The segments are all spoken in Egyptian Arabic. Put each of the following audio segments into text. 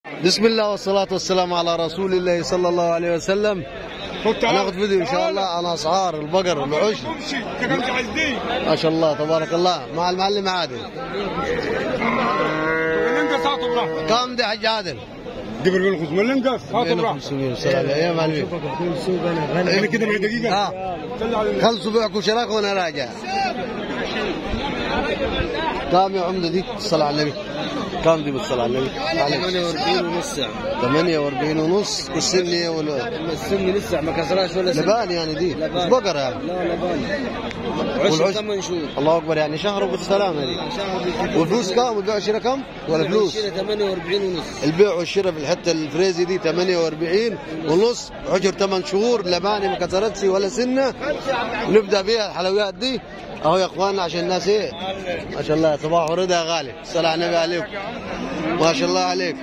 بسم الله والصلاة والسلام على رسول الله صلى الله عليه وسلم هناخذ فيديو ان شاء الله عن اسعار البقر العشر امشي تقوم تعزين ما شاء الله تبارك الله مع المعلم عادل الانقص هاتوا براحتك كم ده حج عادل؟ دبر بالخصم الانقص هاتوا براحتك 500 والسلام يا معلمين انا كده بعد دقيقه ها طلع على خلصوا بيعكم شراكه وانا راجع كم يا عمده دي الصلاة على النبي كم دي بالصلاة على النبي 48 ونص 48 ونص والسنية ولا السن لسه ما كسراش ولا سن لبان يعني دي مش لبان. بقرة يعني لا لبان عشر والعشر؟ ثمان شهور الله اكبر يعني شهر بالسلامة دي شهر بالكثير. والفلوس كم والبيع والشراء كم ولا فلوس الشيرة 48 ونص البيع والشراء في الحته الفريزي دي 48 ونص عشر 8 شهور لباني ما كسرتش ولا سنه ونبدا بيها الحلويات دي اهو يا اخواننا عشان الناس ايه ما شاء الله صباح ورضا يا غالي الصلاه على النبي عليكم ما شاء الله عليك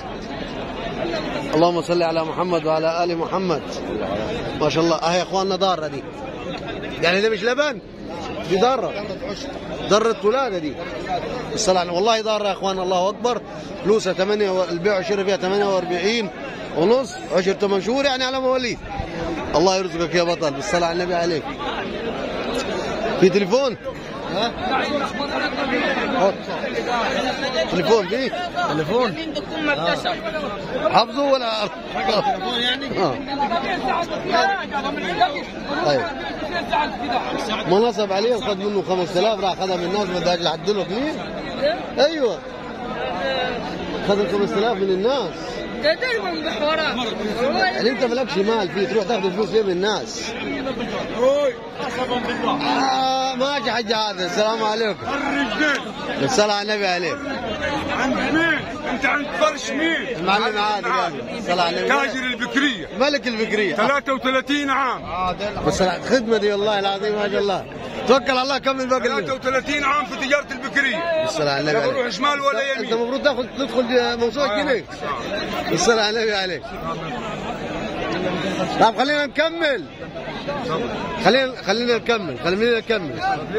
اللهم صل على محمد وعلى ال محمد ما شاء الله اهي يا اخواننا ضاره دي يعني ده مش لبن دي ضاره ضره ولاده دي الصلاة على والله ضار يا اخوان الله اكبر فلوسها 8 و- البيع والشراء فيها 48 ونص عشر 8 شهور يعني على مواليد الله يرزقك يا بطل بالصلاة على النبي عليك في تليفون؟ ها؟ حط. تليفون في؟ تليفون حافظه ولا تليفون يعني؟ اه طيب ما نصب عليه وخذ منه 5000 راح خذها من الناس ما بدهاش يعدله ليه؟ ايوه خذ ال 5000 من الناس ده دايما بحوارات يعني انت مالكش مال فيه تروح تاخذ الفلوس ليه من الناس آه ماشي حاج هذا السلام عليكم الرجال الصلاة على النبي عليك عند مين؟ انت عند فرش مين؟ المعلم عادل يعني. الصلاة على النبي تاجر البكريه ملك الفكرية 33 عام بس الخدمة دي والله العظيم ما شاء الله توكل على الله كمل باقي الليل. 33 عام في تجاره البكريه الصلاة على لا النبي بروح عليك شمال ولا انت يمين المفروض تاخذ تدخل موسوعة جنيه الصلاة على النبي عليك طيب خلينا نكمل خلينا خلينا نكمل خلينا نكمل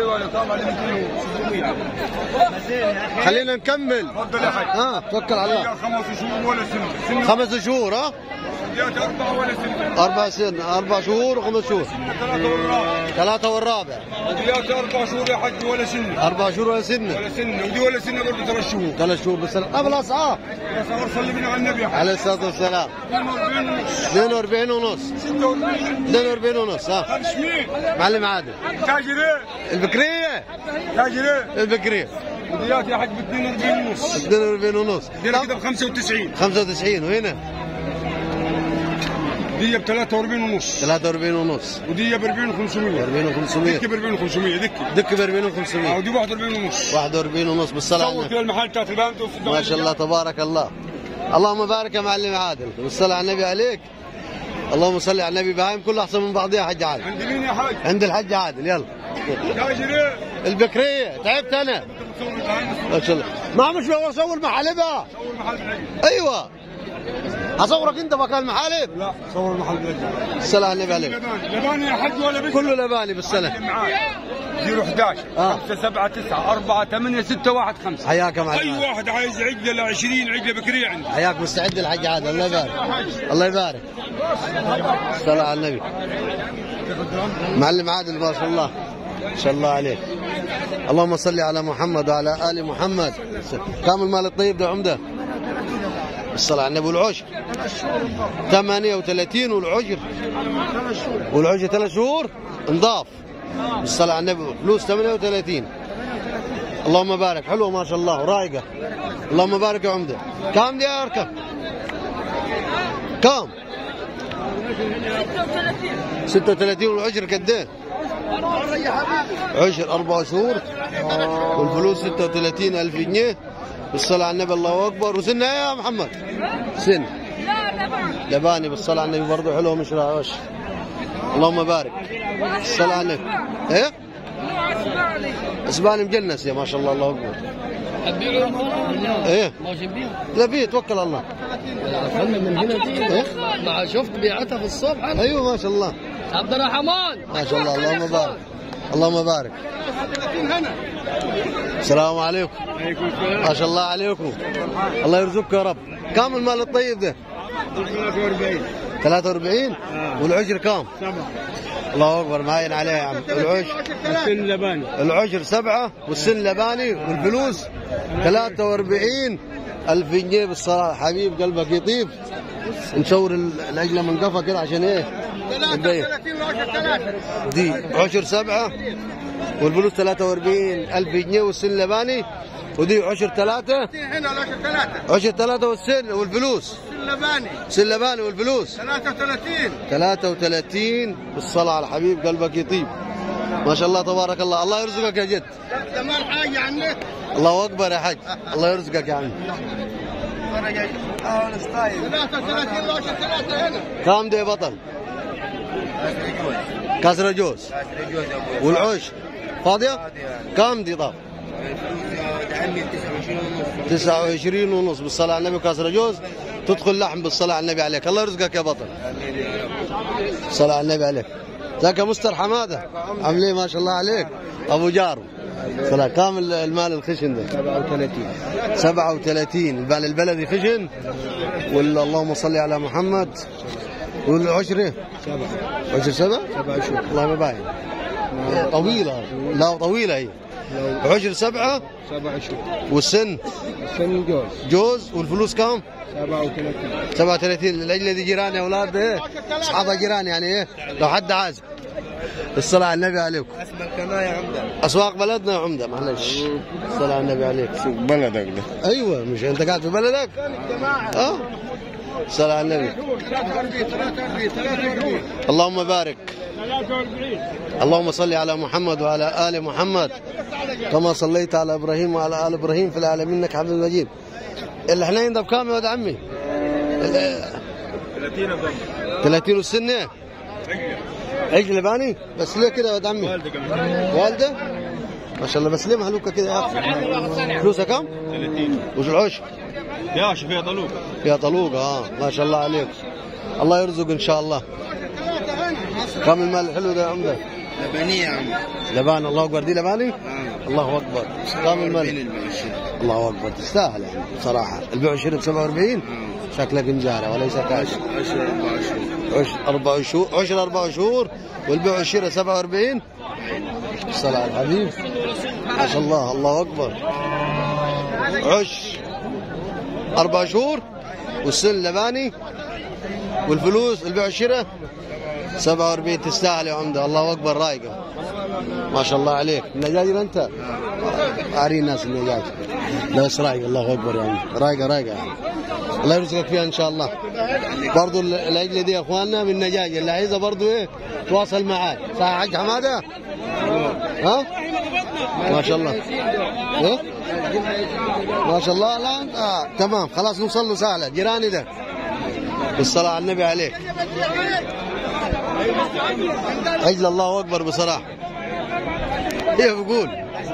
خلينا نكمل تفضل يا حاج ها توكل على الله خمس شهور ولا سنه سنه خمس شهور ها جات اربعه ولا سنه أربع سن أربع شهور وخمس شهور ثلاثه والرابع ثلاثة والرابع جات اربع شهور يا حج ولا سنه أربع شهور ولا سنة ولا سنه ودي ولا سنه برضه ثلاث شهور ثلاث شهور بس طب الأسعار يا صور صلي من على النبي يا حج عليه الصلاة والسلام 42 ونص 46 42 ونص ها خمس مين معلم عادل تاجر ايه؟ البكرية تاجر ايه؟ البكرية وديات يا حج ب 42 ونص 42 ونص دي كده ب 95 95 وهنا دي ب 43 ونص 43 ونص ودي ب 40 500 40 دكه و500 ب 40 500 دكه دك ب 40 اه و500 ودي 41 ونص 41 ونص بالصلاة على صور النبي كده المحل بتاعت البان توصل ما شاء الله تبارك الله اللهم بارك يا معلم عادل والصلاة على النبي عليك اللهم صل على النبي بهايم كلها احسن من بعضها حج عادل عند مين يا حاج؟ عند الحج عادل يلا تاجر ايه؟ البكرية تعبت انا بتصور العين ما شاء الله ما مش بقول اصور محالبها صور محل بالعين ايوه اصورك انت مكان محالب لا صور محل بالعين الصلاة على النبي عليك لبان لبان يا حج ولا بس كله لباني بالسنة معاي 011 آه. 5 7 9 4 8 6 1 5 حياك يا اي معلم عادل. واحد عايز عجله ل 20 عجله بكريه عندي حياك مستعد الحج عادل الله يبارك الله يبارك الصلاة على النبي معلم عادل ما شاء الله ما شاء الله عليك اللهم صل على محمد وعلى ال محمد كم المال الطيب ده عمده الصلاة على النبي والعشر 38 والعشر والعشر ثلاث شهور انضاف الصلاة على النبي فلوس 38 اللهم بارك حلوة ما شاء الله ورايقة اللهم بارك يا عمده كم دي يا اركب كم 36 والعشر قد ايه عشر أربع شهور والفلوس 36 ألف جنيه بالصلاة على النبي الله أكبر وسنة إيه يا محمد سن لباني بالصلاة على النبي برضه حلوة مش وش اللهم بارك الصلاة على النبي ايه اسباني مجنس يا ما شاء الله الله اكبر ايه لا بيه توكل على الله من هنا دي إيه؟ مع شفت بيعتها في الصبح أنا. ايوه ما شاء الله عبد الرحمن ما شاء الله اللهم بارك اللهم بارك السلام عليكم ما شاء الله عليكم الله يرزقك يا رب كم المال الطيب ده 43 43 والعشر كم سبعة الله اكبر معين عليه يا عم العشر السن لباني العشر سبعة والسن لباني والفلوس 43 ألف جنيه بالصلاة حبيب قلبك يطيب نشور ال- العجلة من قفا كده عشان ايه نبين. دي عشر سبعة والفلوس 43 ألف جنيه والسن لباني ودي عشر ثلاثة هنا العشر ثلاثة عشر ثلاثة والسن والفلوس لباني سن لباني والفلوس 33 33 بالصلاة على الحبيب قلبك يطيب ما شاء الله تبارك الله الله يرزقك يا جد ده مال حاجة عنك الله اكبر يا حاج الله يرزقك يا عم اهو ستايل 33 العشر ثلاثة هنا كام ده يا بطل كسر جوز والعش فاضية كام دي طب 29 ونص بالصلاة على النبي كسر جوز تدخل لحم بالصلاة على النبي عليك الله يرزقك يا بطل الصلاة على النبي عليك ذاك يا مستر حمادة عامل ايه ما شاء الله عليك ابو جارو صلاة كام المال الخشن ده 37 37 المال البلدي خشن ولا اللهم صل على محمد والعشرة سبعة عشر سبع سبعة شهور والله ما باين طويلة لا طويلة هي عشر سبعة سبعة شهور والسن السن جوز جوز والفلوس كام 37 37 العجلة دي جيران يا اولاد ايه اصحابها جيران يعني ايه لو حد عايز الصلاة على النبي عليكم اسم القناة يا عمدة اسواق بلدنا يا عمده معلش الصلاة على النبي عليك سوق بلدك ده ايوه مش انت قاعد في بلدك اه الصلاة على النبي 43 43 43 اللهم بارك 43 اللهم صل على محمد وعلى ال محمد كما صليت على ابراهيم وعلى ال ابراهيم في العالمين انك حميد مجيد الحنين ده بكام يا ولد عمي؟ ال- 30 اظن 30 والسنه عجل لباني بس ليه كده يا ولد عمي؟ والدك والده؟ ما شاء الله بس ليه مهلوكه كده يا اخي؟ فلوسها كم؟ 30 وش العشر؟ يا شو فيها طلوق فيها طلوقه اه ما شاء الله عليك الله يرزق ان شاء الله كم المال الحلو ده يا عمده؟ لبنية يا عم لبان الله اكبر دي لباني؟ الله اكبر كم المال؟ المعيشة الله اكبر تستاهل يعني بصراحه البيع والشراء ب 47 شكلك انجاره وليس كاش 10 24 عشر اربع شهور عشر اربع شهور والبيع والشراء 47 الصلاة على الحبيب ما شاء الله الله اكبر عش اربع شهور والسن لباني والفلوس البيع والشراء 47 تستاهل يا عمده الله اكبر رايقه ما شاء الله عليك النجاجر انت عاري الناس النجاج لا بس رايقه الله اكبر يا عمي رايقه رايقه يعني. الله يرزقك فيها ان شاء الله برضو ال- العجله دي يا اخواننا من نجاج اللي عايزها برضو ايه تواصل معاك صح يا حاج حماده ها ما شاء الله ايه ما شاء الله لا انت آه. تمام خلاص نوصل له سهله جيراني ده بالصلاه على النبي عليك عجل الله اكبر بصراحه ايه بقول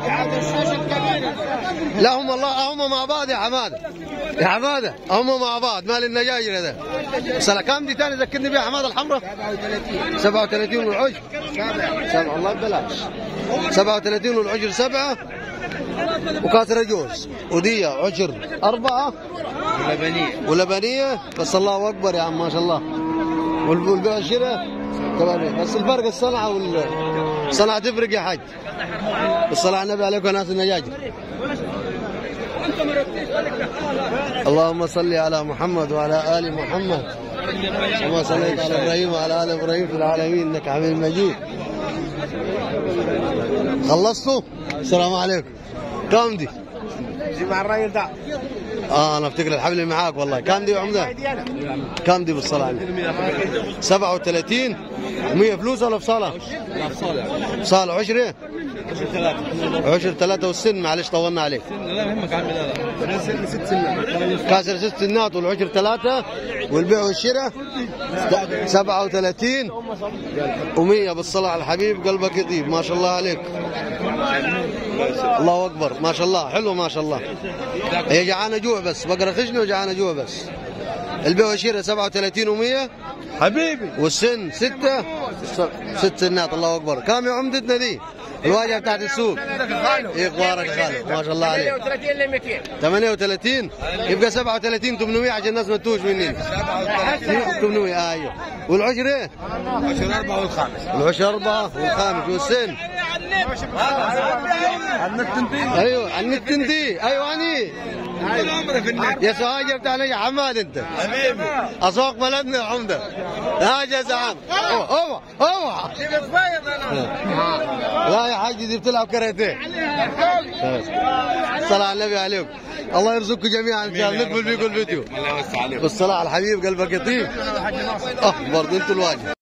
لا هم الله هم مع بعض يا حماده يا حماده هم مع بعض مال النجاجر ده سنة كام دي تاني ذكرني بيها حماده الحمراء 37 والعشر سبعة الله ببلاش 37 والعشر سبعة وكاسر جوز ودي عشر أربعة لبنية ولبنية بس الله أكبر يا عم ما شاء الله والب- والبيع والشراء كمان بس الفرق الصنعة والصنعة تفرق يا حاج الصلاة على النبي عليكم يا ناس النجاجر اللهم صل على محمد وعلى آل محمد كما صليت على إبراهيم وعلى آل إبراهيم في العالمين إنك حميد مجيد خلصتوا؟ السلام عليكم كم دي؟ جيب مع الراجل ده اه انا افتكر الحبل اللي معاك والله كم دي يا عمده؟ كم دي بالصلاة عليه؟ 37 100 فلوس ولا بصالة؟ صالة عشرة؟ عشر ثلاثة والسن معلش طولنا عليك لا يهمك عمي لا لا ست سنين كاسر ست سنات والعشر ثلاثة والبيع والشراء 37 و100 بالصلاة على الحبيب قلبك يطيب ما شاء الله عليك الله أكبر ما شاء الله حلو ما شاء الله هي جعانة جوع بس بقرة خشنة وجعانة جوع بس البيع والشراء 37 و100 حبيبي والسن ستة ست سنات الله أكبر كم يا عمدتنا دي الواجهه بتاعت السوق ايه اخبارك يا خالد ما شاء الله عليك 38 ل 200 38 يبقى 37 800 عشان الناس ما تتوهش مني 800 ايوه والعشر ايه؟ عشان أربعة والخامس العشر أربعة والخامس والسن ايوه عن التندي ايوه عني طول عمره في النت يا سواجه بتاع نجا حماد انت حبيبي اسواق بلدنا العمده هاج يا زعام اوعى اوعى لا يا حاج دي بتلعب كاراتيه الصلاة على النبي عليكم الله يرزقكم جميعا ان شاء الله نقبل بيكم الفيديو الله يوسع عليك بالصلاة على الحبيب قلبك يطيب اه برضه انتوا الواجب